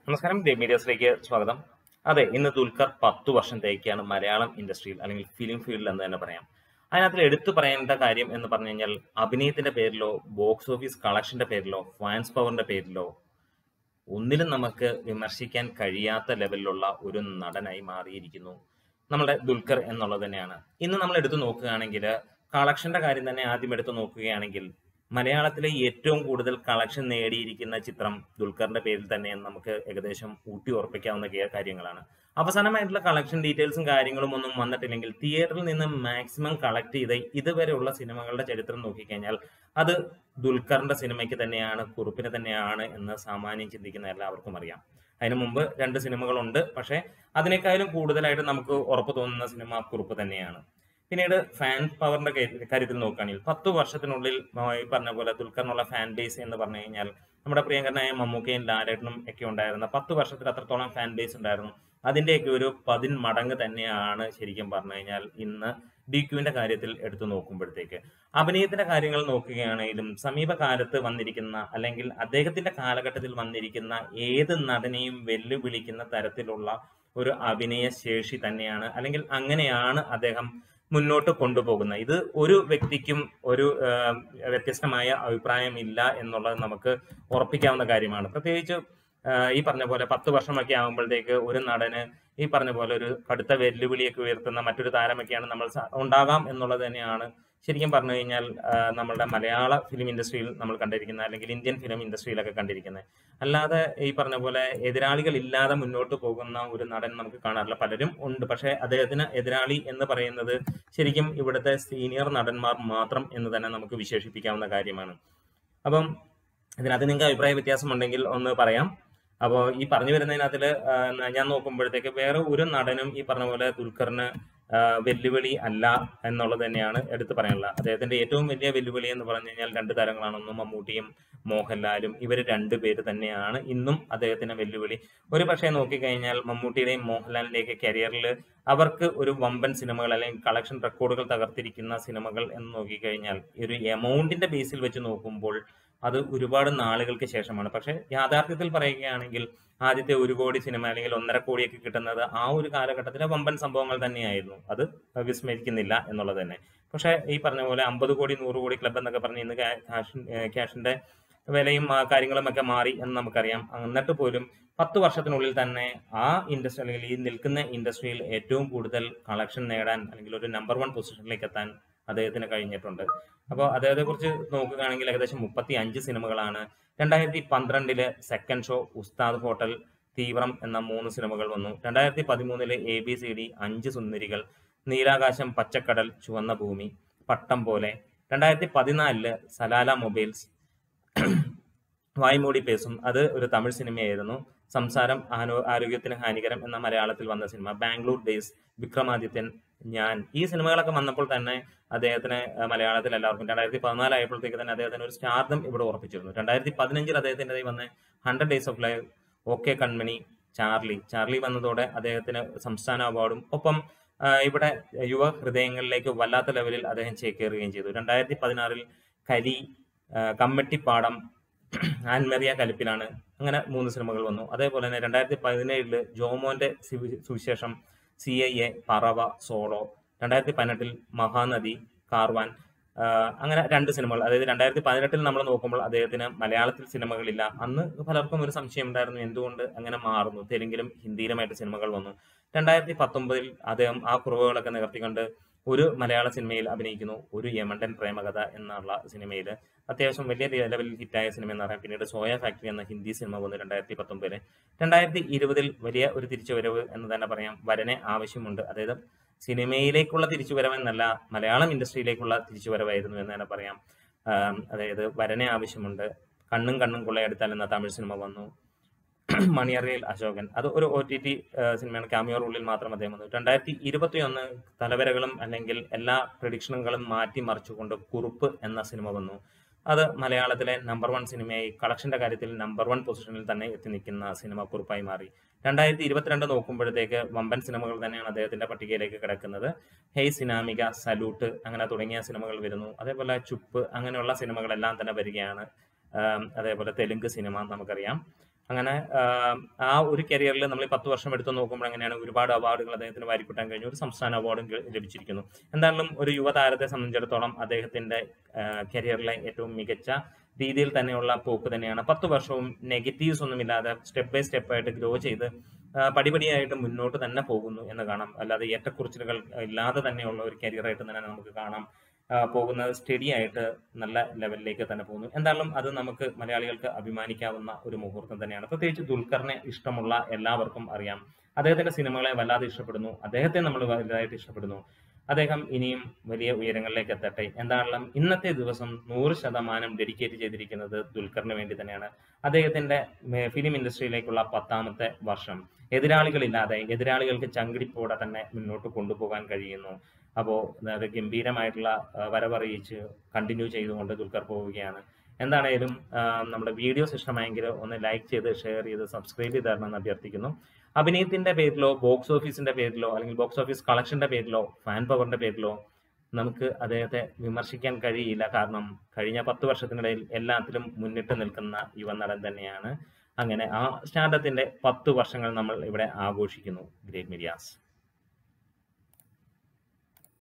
നമസ്കാരം ദേ മീഡിയസിലേക്ക് സ്വാഗതം അതെ ഇന്ന് ദുൽഖർ പത്തു വർഷം തേക്കാണ് മലയാളം ഇൻഡസ്ട്രിയിൽ അല്ലെങ്കിൽ ഫിലിം ഫീൽഡിൽ എന്ന് തന്നെ പറയാം അതിനകത്തിൽ എടുത്തു പറയേണ്ട കാര്യം എന്ന് പറഞ്ഞു കഴിഞ്ഞാൽ അഭിനയത്തിന്റെ പേരിലോ ബോക്സ് ഓഫീസ് കളക്ഷന്റെ പേരിലോ ഫാൻസ് പവറിന്റെ പേരിലോ ഒന്നിലും നമുക്ക് വിമർശിക്കാൻ കഴിയാത്ത ലെവലിലുള്ള ഒരു നടനായി മാറിയിരിക്കുന്നു നമ്മുടെ ദുൽഖർ എന്നുള്ളത് തന്നെയാണ് ഇന്ന് നമ്മൾ എടുത്തു നോക്കുകയാണെങ്കിൽ കളക്ഷന്റെ കാര്യം തന്നെ ആദ്യം എടുത്തു നോക്കുകയാണെങ്കിൽ മലയാളത്തിലെ ഏറ്റവും കൂടുതൽ കളക്ഷൻ നേടിയിരിക്കുന്ന ചിത്രം ദുൽഖറിന്റെ പേരിൽ തന്നെ നമുക്ക് ഏകദേശം ഊട്ടി ഉറപ്പിക്കാവുന്ന കേ- കാര്യങ്ങളാണ് അവസാനമായിട്ടുള്ള കളക്ഷൻ ഡീറ്റെയിൽസും കാര്യങ്ങളും ഒന്നും വന്നിട്ടില്ലെങ്കിൽ തിയേറ്ററിൽ നിന്ന് മാക്സിമം കളക്ട് ചെയ്ത ഇതുവരെയുള്ള സിനിമകളുടെ ചരിത്രം നോക്കിക്കഴിഞ്ഞാൽ അത് ദുൽഖറിന്റെ സിനിമയ്ക്ക് തന്നെയാണ് കുറുപ്പിന് തന്നെയാണ് എന്ന് സാമാന്യം ചിന്തിക്കുന്ന എല്ലാവർക്കും അറിയാം അതിനു മുമ്പ് രണ്ട് സിനിമകളുണ്ട് പക്ഷേ അതിനേക്കാളും കൂടുതലായിട്ട് നമുക്ക് ഉറപ്പ് തോന്നുന്ന സിനിമ കുറുപ്പ് തന്നെയാണ് പിന്നീട് ഫാൻ പവറിന്റെ കാര്യ- കാര്യത്തിൽ നോക്കുകയാണെങ്കിൽ പത്ത് വർഷത്തിനുള്ളിൽ ആ, ഈ പറഞ്ഞ പോലെ ദുൽഖറിനുള്ള ഫാൻ ബേസ് എന്ന് പറഞ്ഞു കഴിഞ്ഞാൽ നമ്മുടെ പ്രിയങ്കരനായ മമ്മൂക്കയും ലാലേട്ടനും ഒക്കെ ഉണ്ടായിരുന്ന പത്ത് വർഷത്തിൽ അത്രത്തോളം ഫാൻ ബേസ് ഉണ്ടായിരുന്നു അതിന്റെയൊക്കെ ഒരു പതിൻ മടങ്ങ് തന്നെയാണ് ശരിക്കും പറഞ്ഞു കഴിഞ്ഞാൽ ഇന്ന് ഡി ക്യുവിന്റെ കാര്യത്തിൽ എടുത്തു നോക്കുമ്പോഴത്തേക്ക് അഭിനയത്തിന്റെ കാര്യങ്ങൾ നോക്കുകയാണെങ്കിലും സമീപകാലത്ത് വന്നിരിക്കുന്ന അല്ലെങ്കിൽ അദ്ദേഹത്തിന്റെ കാലഘട്ടത്തിൽ വന്നിരിക്കുന്ന ഏത് നടനെയും വെല്ലുവിളിക്കുന്ന തരത്തിലുള്ള ഒരു അഭിനയ ശേഷി തന്നെയാണ് അല്ലെങ്കിൽ അങ്ങനെയാണ് അദ്ദേഹം മുന്നോട്ട് കൊണ്ടുപോകുന്നത് ഇത് ഒരു വ്യക്തിക്കും ഒരു ആ, വ്യത്യസ്തമായ അഭിപ്രായമില്ല എന്നുള്ളത് നമുക്ക് ഉറപ്പിക്കാവുന്ന കാര്യമാണ് പ്രത്യേകിച്ച് ആ, ഈ പറഞ്ഞ പോലെ പത്ത് വർഷമൊക്കെ ആകുമ്പോഴത്തേക്ക് ഒരു നടന് ഈ പറഞ്ഞ പോലെ ഒരു കടുത്ത വെല്ലുവിളിയൊക്കെ ഉയർത്തുന്ന മറ്റൊരു താരമൊക്കെയാണ് നമ്മൾ സ- ഉണ്ടാകാം എന്നുള്ളത് തന്നെയാണ് ശരിക്കും പറഞ്ഞു കഴിഞ്ഞാൽ ആ, നമ്മളുടെ മലയാള ഫിലിം ഇൻഡസ്ട്രിയിൽ നമ്മൾ കണ്ടിരിക്കുന്ന അല്ലെങ്കിൽ ഇന്ത്യൻ ഫിലിം ഇൻഡസ്ട്രിയിലൊക്കെ കണ്ടിരിക്കുന്നത് അല്ലാതെ ഈ പറഞ്ഞ പോലെ എതിരാളികൾ ഇല്ലാതെ മുന്നോട്ട് പോകുന്ന ഒരു നടൻ നമുക്ക് കാണാറില്ല പലരും ഉണ്ട് പക്ഷേ അദ്ദേഹത്തിന് എതിരാളി എന്ന് പറയുന്നത് ശരിക്കും ഇവിടുത്തെ സീനിയർ നടന്മാർ മാത്രം എന്ന് തന്നെ നമുക്ക് വിശേഷിപ്പിക്കാവുന്ന കാര്യമാണ് അപ്പം ഇതിനകത്ത് നിങ്ങൾക്ക് അഭിപ്രായ വ്യത്യാസം ഉണ്ടെങ്കിൽ ഒന്ന് പറയാം അപ്പോൾ ഈ പറഞ്ഞു വരുന്നതിനകത്തിൽ ഞാൻ നോക്കുമ്പോഴത്തേക്ക് വേറെ ഒരു നടനും ഈ പറഞ്ഞ പോലെ ദുൽഖറിന് ആ, വെല്ലുവിളി അല്ല എന്നുള്ളത് തന്നെയാണ് എടുത്തു പറയാനുള്ളത് അദ്ദേഹത്തിന്റെ ഏറ്റവും വലിയ വെല്ലുവിളി എന്ന് പറഞ്ഞു കഴിഞ്ഞാൽ രണ്ട് താരങ്ങളാണ് ഒന്ന് മമ്മൂട്ടിയും മോഹൻലാലും ഇവർ രണ്ടുപേര് തന്നെയാണ് ഇന്നും അദ്ദേഹത്തിന് വെല്ലുവിളി ഒരു പക്ഷേ നോക്കിക്കഴിഞ്ഞാൽ മമ്മൂട്ടിയുടെയും മോഹൻലാലിന്റെയൊക്കെ കരിയറിൽ അവർക്ക് ഒരു വമ്പൻ സിനിമകൾ അല്ലെങ്കിൽ കളക്ഷൻ റെക്കോർഡുകൾ തകർത്തിരിക്കുന്ന സിനിമകൾ എന്ന് നോക്കിക്കഴിഞ്ഞാൽ ഒരു എമൗണ്ടിന്റെ ബേസിൽ വെച്ച് നോക്കുമ്പോൾ അത് ഒരുപാട് നാളുകൾക്ക് ശേഷമാണ് പക്ഷെ യാഥാർത്ഥ്യത്തിൽ പറയുകയാണെങ്കിൽ ആദ്യത്തെ ഒരു കോടി സിനിമ അല്ലെങ്കിൽ ഒന്നര കോടിയൊക്കെ കിട്ടുന്നത് ആ ഒരു കാലഘട്ടത്തിലെ വമ്പൻ സംഭവങ്ങൾ തന്നെയായിരുന്നു അത് വിസ്മരിക്കുന്നില്ല എന്നുള്ളത് തന്നെ പക്ഷെ ഈ പറഞ്ഞ പോലെ അമ്പത് കോടി നൂറ് കോടി ക്ലബ് എന്നൊക്കെ പറഞ്ഞ് ഇന്ന് ക്യാഷ് ക്യാഷിന്റെ വിലയും ആ കാര്യങ്ങളും ഒക്കെ മാറി എന്ന് നമുക്കറിയാം എന്നിട്ട് പോലും പത്ത് വർഷത്തിനുള്ളിൽ തന്നെ ആ ഇൻഡസ്ട്രി അല്ലെങ്കിൽ ഈ നിൽക്കുന്ന ഇൻഡസ്ട്രിയിൽ ഏറ്റവും കൂടുതൽ കളക്ഷൻ നേടാൻ അല്ലെങ്കിൽ ഒരു നമ്പർ വൺ പൊസിഷനിലേക്ക് എത്താൻ അദ്ദേഹത്തിന് കഴിഞ്ഞിട്ടുണ്ട് അപ്പോൾ അദ്ദേഹത്തെ കുറിച്ച് നോക്കുകയാണെങ്കിൽ ഏകദേശം മുപ്പത്തി അഞ്ച് സിനിമകളാണ് രണ്ടായിരത്തി പന്ത്രണ്ടില് second show Ustad hotel Theevram എന്ന മൂന്ന് സിനിമകൾ വന്നു രണ്ടായിരത്തി പതിമൂന്നില് A B C D Anchu Sundarikal നീലാകാശം പച്ചക്കടൽ ചുവന്ന ഭൂമി പട്ടം പോലെ രണ്ടായിരത്തി പതിനാലില് സലാല മൊബൈൽസ് വായ്മൂടി പേസും അത് ഒരു തമിഴ് സിനിമയായിരുന്നു സംസാരം ആനോ ആരോഗ്യത്തിന് ഹാനികരം എന്ന മലയാളത്തിൽ വന്ന സിനിമ ബാംഗ്ലൂർ ഡേയ്സ് വിക്രമാദിത്യൻ ഞാൻ ഈ സിനിമകളൊക്കെ വന്നപ്പോൾ തന്നെ അദ്ദേഹത്തിന് ആ, മലയാളത്തിൽ എല്ലാവർക്കും രണ്ടായിരത്തി പതിനാലായപ്പോഴത്തേക്ക് തന്നെ അദ്ദേഹത്തിന് ഒരു സ്റ്റാർഡം ഇവിടെ ഉറപ്പിച്ചിരുന്നു രണ്ടായിരത്തി പതിനഞ്ചിൽ അദ്ദേഹത്തിൻ്റെ വന്ന hundred days of love okay Kanmani Charlie Charlie വന്നതോടെ അദ്ദേഹത്തിന് സംസ്ഥാന അവാർഡും ഒപ്പം ആ, ഇവിടെ യുവ ഹൃദയങ്ങളിലേക്ക് വല്ലാത്ത ലെവലിൽ അദ്ദേഹം ചേക്കേറുകയും ചെയ്തു രണ്ടായിരത്തി പതിനാറിൽ കരി ആ, കമ്മട്ടിപ്പാടം ആൻമറിയ കലിപ്പിലാണ് അങ്ങനെ മൂന്ന് സിനിമകൾ വന്നു അതേപോലെ തന്നെ രണ്ടായിരത്തി പതിനേഴില് ജോമോന്റെ സിവി- Suvishesham C I A Parava Solo രണ്ടായിരത്തി പതിനെട്ടിൽ മഹാനദി കാർവാൻ ആ, അങ്ങനെ രണ്ട് സിനിമകൾ അതായത് രണ്ടായിരത്തി പതിനെട്ടിൽ നമ്മൾ നോക്കുമ്പോൾ അദ്ദേഹത്തിന് മലയാളത്തിൽ സിനിമകളില്ല അന്ന് പലർക്കും ഒരു സംശയം ഉണ്ടായിരുന്നു എന്തുകൊണ്ട് അങ്ങനെ മാറുന്നു തെലുങ്കിലും ഹിന്ദിയിലുമായിട്ട് സിനിമകൾ വന്നു രണ്ടായിരത്തി പത്തൊമ്പതിൽ അദ്ദേഹം ആ കുറവുകളൊക്കെ നികർത്തിക്കൊണ്ട് ഒരു മലയാള സിനിമയിൽ അഭിനയിക്കുന്നു ഒരു യമണ്ടൻ പ്രേമകഥ എന്നുള്ള സിനിമയിൽ അത്യാവശ്യം വലിയ ലെവലിൽ ഹിറ്റായ സിനിമ എന്ന് പറയാം പിന്നീട് സോയ ഫാക്ടറി എന്ന ഹിന്ദി സിനിമ വന്നു രണ്ടായിരത്തി പത്തൊമ്പതില് രണ്ടായിരത്തി ഇരുപതിൽ വലിയ ഒരു തിരിച്ചുവരവ് എന്ന് തന്നെ പറയാം വരനെ ആവശ്യമുണ്ട് അതായത് സിനിമയിലേക്കുള്ള തിരിച്ചുവരവ് എന്നല്ല മലയാളം ഇൻഡസ്ട്രിയിലേക്കുള്ള തിരിച്ചുവരവായിരുന്നു എന്ന് തന്നെ പറയാം ആം, അതായത് വരനെ ആവശ്യമുണ്ട് കണ്ണും കണ്ണും കൊള്ളയെടുത്താൽ എന്ന തമിഴ് സിനിമ വന്നു മണിയറയിൽ അശോകൻ അത് ഒരു ഒ ടി ടി സിനിമയാണ് ക്യാമിയോ റൂളിൽ മാത്രം അദ്ദേഹം വന്നു രണ്ടായിരത്തി ഇരുപത്തി ഒന്ന് തലവരകളും അല്ലെങ്കിൽ എല്ലാ പ്രഡിക്ഷനുകളും മാറ്റി മറിച്ചുകൊണ്ട് കുറുപ്പ് എന്ന സിനിമ വന്നു അത് മലയാളത്തിലെ നമ്പർ വൺ സിനിമയായി കളക്ഷന്റെ കാര്യത്തിൽ നമ്പർ വൺ പൊസിഷനിൽ തന്നെ എത്തി നിൽക്കുന്ന സിനിമ കുറുപ്പായി മാറി രണ്ടായിരത്തി ഇരുപത്തിരണ്ട് നോക്കുമ്പോഴത്തേക്ക് വമ്പൻ സിനിമകൾ തന്നെയാണ് അദ്ദേഹത്തിന്റെ പട്ടികയിലേക്ക് കിടക്കുന്നത് ഹെയ് സിനാമിക സല്യൂട്ട് അങ്ങനെ തുടങ്ങിയ സിനിമകൾ വരുന്നു അതേപോലെ ചുപ്പ് അങ്ങനെയുള്ള സിനിമകളെല്ലാം തന്നെ വരികയാണ് ആം, അതേപോലെ തെലുങ്ക് സിനിമ നമുക്കറിയാം അങ്ങനെ ആഹ്, ആ ഒരു കരിയറിൽ നമ്മൾ ഈ പത്ത് വർഷം എടുത്ത് നോക്കുമ്പോൾ അങ്ങനെയാണ് ഒരുപാട് അവാർഡുകൾ അദ്ദേഹത്തിന് വാരിക്കൂട്ടാൻ കഴിഞ്ഞു ഒരു സംസ്ഥാന അവാർഡും ഗ- ലഭിച്ചിരിക്കുന്നു എന്തായാലും ഒരു യുവതാരത്തെ സംബന്ധിച്ചിടത്തോളം അദ്ദേഹത്തിന്റെ കരിയറിലെ ഏറ്റവും മികച്ച രീതിയിൽ തന്നെയുള്ള പോക്ക് തന്നെയാണ് പത്ത് വർഷവും നെഗറ്റീവ്സ് ഒന്നുമില്ലാതെ സ്റ്റെപ്പ് ബൈ സ്റ്റെപ്പ് ആയിട്ട് ഗ്രോ ചെയ്ത് ആ, പടിപടിയായിട്ട് മുന്നോട്ട് തന്നെ പോകുന്നു എന്ന് കാണാം അല്ലാതെ ഏറ്റക്കുറിച്ചിലുകൾ ഇല്ലാതെ തന്നെയുള്ള ഒരു കരിയറായിട്ട് തന്നെ നമുക്ക് കാണാം ആ, പോകുന്നത് സ്റ്റഡി ആയിട്ട് നല്ല ലെവലിലേക്ക് തന്നെ പോകുന്നു എന്തായാലും അത് നമുക്ക് മലയാളികൾക്ക് അഭിമാനിക്കാവുന്ന ഒരു മുഹൂർത്തം തന്നെയാണ് പ്രത്യേകിച്ച് ദുൽഖറിനെ ഇഷ്ടമുള്ള എല്ലാവർക്കും അറിയാം അദ്ദേഹത്തിന്റെ സിനിമകളെ വല്ലാതെ ഇഷ്ടപ്പെടുന്നു അദ്ദേഹത്തെ നമ്മൾ വലുതായിട്ട് ഇഷ്ടപ്പെടുന്നു അദ്ദേഹം ഇനിയും വലിയ ഉയരങ്ങളിലേക്ക് എത്തട്ടെ എന്താണെങ്കിലും ഇന്നത്തെ ദിവസം നൂറ് ശതമാനം ഡെഡിക്കേറ്റ് ചെയ്തിരിക്കുന്നത് ദുൽഖറിന് വേണ്ടി തന്നെയാണ് അദ്ദേഹത്തിന്റെ മേ- ഫിലിം ഇൻഡസ്ട്രിയിലേക്കുള്ള പത്താമത്തെ വർഷം എതിരാളികളില്ലാതെ എതിരാളികൾക്ക് ചങ്കിടിപ്പോടെ തന്നെ മുന്നോട്ട് കൊണ്ടുപോകാൻ കഴിയുന്നു അപ്പോൾ അത് ഗംഭീരമായിട്ടുള്ള ആ, വരവറിയിച്ച് കണ്ടിന്യൂ ചെയ്തുകൊണ്ട് ദുൽഖർ പോവുകയാണ് എന്താണേലും ആ, നമ്മുടെ വീഡിയോസ് ഇഷ്ടമായെങ്കിൽ ഒന്ന് ലൈക്ക് ചെയ്ത് ഷെയർ ചെയ്ത് സബ്സ്ക്രൈബ് ചെയ്ത് തരണമെന്ന് അഭ്യർത്ഥിക്കുന്നു അഭിനയത്തിന്റെ പേരിലോ ബോക്സ് ഓഫീസിന്റെ പേരിലോ അല്ലെങ്കിൽ ബോക്സ് ഓഫീസ് കളക്ഷന്റെ പേരിലോ ഫാൻ പവറിന്റെ പേരിലോ നമുക്ക് അദ്ദേഹത്തെ വിമർശിക്കാൻ കഴിയില്ല കാരണം കഴിഞ്ഞ പത്ത് വർഷത്തിനിടയിൽ എല്ലാത്തിലും മുന്നിട്ട് നിൽക്കുന്ന യുവനടൻ തന്നെയാണ് അങ്ങനെ ആ സ്റ്റാൻഡത്തിന്റെ പത്ത് വർഷങ്ങൾ നമ്മൾ ഇവിടെ ആഘോഷിക്കുന്നു ഗ്രേറ്റ് മീഡിയാസ്